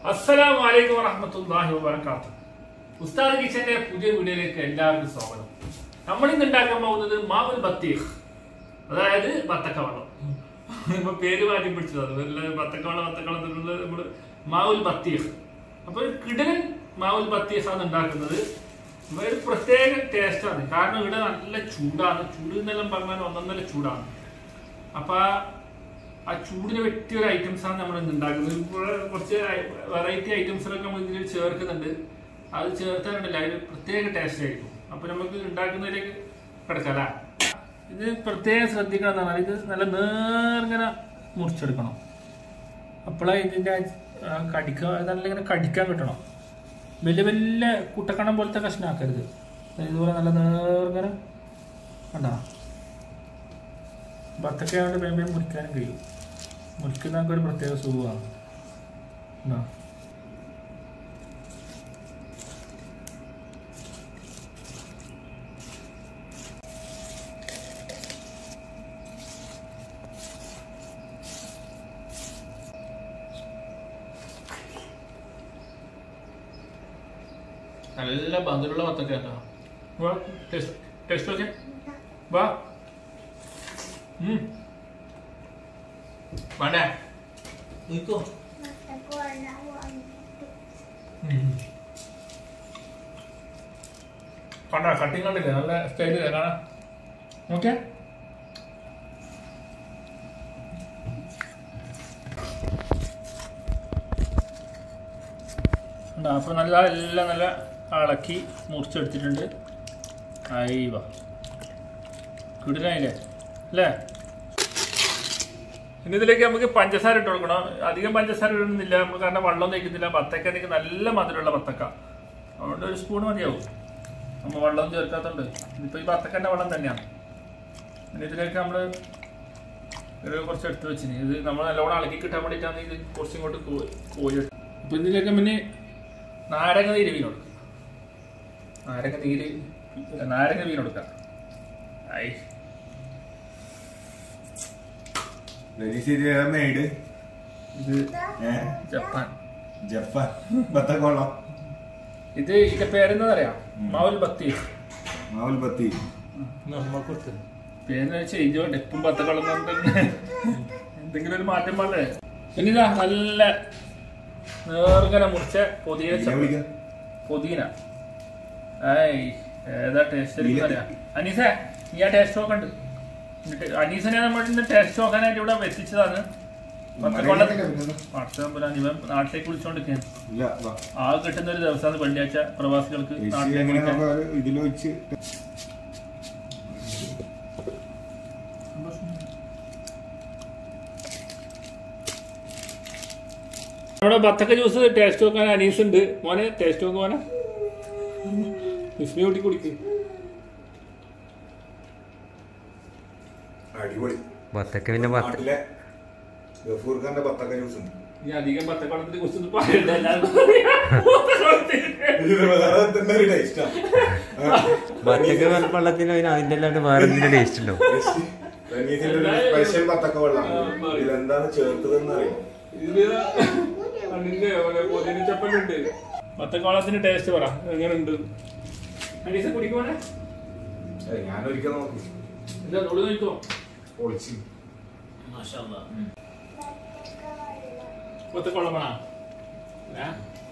അസ്സലാമു അലൈക്കും വറഹ്മത്തുള്ളാഹി വബറകാതുഹു ഉസ്താദ് കിച്ചന്റെ പുതിയ വീഡിയോയിലേക്ക് എല്ലാവർക്കും സ്വാഗതം നമ്മൾ ഇന്ന് ഉണ്ടാക്കാൻ പോകുന്നത് മാവുൽ ബത്തീഖ് അതായത് ബത്തക്ക വെള്ളം ഇപ്പൊ പേര് മാറ്റി പിടിച്ചതാണ് വല്ല ബത്തക്ക വെള്ളം ബത്തക്ക വെള്ളം എന്നുള്ളത് നമ്മള് മാവുൽ ബത്തീഖ് അപ്പൊ ഒരു കിടലൻ മാവുൽ ബത്തീഖ് ആണ് ഉണ്ടാക്കുന്നത് അപ്പൊ ഒരു പ്രത്യേക ടേസ്റ്റ് ആണ് കാരണം ഇവിടെ നല്ല ചൂടാണ് ചൂട് എന്നെല്ലാം പറഞ്ഞാൽ ഒന്നൊന്നര ചൂടാണ് അപ്പൊ ആ ചൂടിന് പറ്റിയ ഒരു ഐറ്റംസ് ആണ് നമ്മൾ ഇന്ന് ഉണ്ടാക്കുന്നത് ഇപ്പോൾ കുറച്ച് വെറൈറ്റി ഐറ്റംസിലൊക്കെ നമ്മൾ ഇതിൽ ചേർക്കുന്നുണ്ട് അത് ചേർത്താലുണ്ടല്ലോ അതിന് പ്രത്യേക ടേസ്റ്റ് ആയിരിക്കും അപ്പൊ നമുക്ക് ഉണ്ടാക്കുന്നതിലേക്ക് കിടക്കല ഇത് പ്രത്യേകം ശ്രദ്ധിക്കണം എന്ന് പറഞ്ഞാൽ ഇത് നല്ല നേർങ്ങനെ മുറിച്ചെടുക്കണം അപ്പോഴേ ഇതിന്റെ ആ കടിക്ക നല്ല ഇങ്ങനെ കടിക്കാൻ കിട്ടണം വലിയ വലിയ കുട്ടക്കണം പോലത്തെ കഷ്ണാക്കരുത് ഇതുപോലെ നല്ല നേർങ്ങനെ കണ്ടോ ബത്തക്കയാണ്ട് വേഗം വേഗം മുറിക്കാനും കഴിയും മുറിക്കുന്നതൊക്കെ ഒരു പ്രത്യേക സുഖമാണ് ഉണ്ടോ? നല്ല ബന്ധുള്ള ബത്തക്ക കേട്ടോ വാ ടേസ്റ്റ് ടേസ്റ്റ് നോക്കിയ വാ ഉം. വേണ്ടേ നിൽക്കോ കണ്ട കട്ടിങ് കണ്ടില്ലേ നല്ല സ്റ്റൈലില്ലേ കാണാൻ നോക്കിയാ ഉണ്ട് അപ്പോൾ നല്ല എല്ലാം നല്ല ഇളക്കി മുറിച്ചെടുത്തിട്ടുണ്ട് അയ്യവ കിടിലായില്ലേ അല്ലേ ഇനി ഇതിലേക്ക് നമുക്ക് പഞ്ചസാര ഇട്ട് കൊടുക്കണം അധികം പഞ്ചസാര ഇടുന്നില്ല നമുക്ക് കാരണം വെള്ളം തേക്കുന്നില്ല ബത്തക്ക എനിക്ക് നല്ല മധുരമുള്ള ബത്തക്ക അതുകൊണ്ട് ഒരു സ്പൂൺ മതിയാവും നമ്മൾ വെള്ളം ചേർക്കാത്തതുണ്ട് ഇതിപ്പോൾ ഈ ബത്തക്കൻ്റെ വെള്ളം തന്നെയാണ് ഇനി ഇതിലേക്ക് നമ്മൾ ഒരു കുറച്ച് എടുത്ത് വെച്ചിന് ഇത് നമ്മൾ നല്ലോണം ഇളക്കി കിട്ടാൻ വേണ്ടിയിട്ടാണ് ഇത് കുറച്ചും ഇങ്ങോട്ട് കോ- കോരി ഇപ്പം ഇതിലേക്ക് പിന്നെ നാരങ്ങ നീര് വീണ് കൊടുക്കുക നാരങ്ങ നീര് നാരങ്ങ വീണ് കൊടുക്കാം ഐ ലരീശ്ശേരി ഏതാ മെയ്ഡ് ഇത് ഏ ജപ്പാൻ ജപ്പാൻ ബത്തക്കോളം ഇത് ഇതിന്റെ പേരെന്താ അറിയാം മാവുൽ ബത്തി മാവുൽ ബത്തി പേര് ചേഞ്ച് വേണ്ട ഇപ്പം ബത്തക്കളം എന്തെങ്കിലും ഒരു മാറ്റം വേണ്ടേ പിന്നെ ഇതാ നല്ല നേർങ്ങനെ മുറിച്ച പുതിയ ഞാൻ വിളിക്കാം പുതിന ഏയ് ഏതാ ടേസ്റ്റ് അറിയാം അനീസേ ഈ ആ ടേസ്റ്റ് നോക്കണ്ട് എന്നിട്ട് അനീസിനെ നമ്മൾ ഇന്ന് ടേസ്റ്റ് നോക്കാനായിട്ട് ഇവിടെ എത്തിച്ചതാണ് ബത്തക്കോളത്തിൽ വാട്സാപ്പ് ഇവൻ നാട്ടിലേക്ക് വിളിച്ചോണ്ടിരിക്കുകയാണ് ഇല്ല വാ. ആ കിട്ടുന്ന ഒരു ദിവസമാണ് വെള്ളിയാഴ്ച പ്രവാസികൾക്ക് ചേച്ചി നാട്ടിലേക്ക് എങ്ങനെ വിളിക്കാൻ. നമുക്ക് ഇതിൽ വെച്ച് നമ്മുടെ ബത്തക്ക ജ്യൂസ് ടേസ്റ്റ് നോക്കാൻ അനീസ് ഉണ്ട് മോനെ ടേസ്റ്റ് നോക്ക് മോനെ വിസ്മി കൂട്ടി കുടിക്ക് അടിപൊളി ബത്തക്ക പിന്നെ ബത്ത നാട്ടിലെ ഗഫൂർ ഖാന്റെ ബത്തക്ക ജ്യൂസ് ഉണ്ട് ഈ അധികം ബത്തക്കോളത്തിനെ കുറിച്ച് പറയണ്ട എല്ലാവർക്കും ഇത് വേറെ തന്നെ ഒരു ടേസ്റ്റാ ബത്തക്ക വെള്ളത്തിന് പിന്നെ അതിന്റെ അല്ലാണ്ട് വേറെ എന്തിന്റെ ടേസ്റ്റ് ഉണ്ടോ സ്പെഷ്യൽ ബത്തക്ക വെള്ളമാണ് ഇതിലെന്താണ് ചേർത്തതെന്ന് അറിയാം ചപ്പലുണ്ട് ബത്തക്കോളത്തിന്റെ ടേസ്റ്റ് പറ എങ്ങനെയുണ്ട് അനീസ് കുടിക്കുമോനെ ഞാൻ ഒരിക്കൽ നോക്കി എന്താ നോട് നോക്കോ പൊളിച്ച് ബത്തക്കോളം വേണ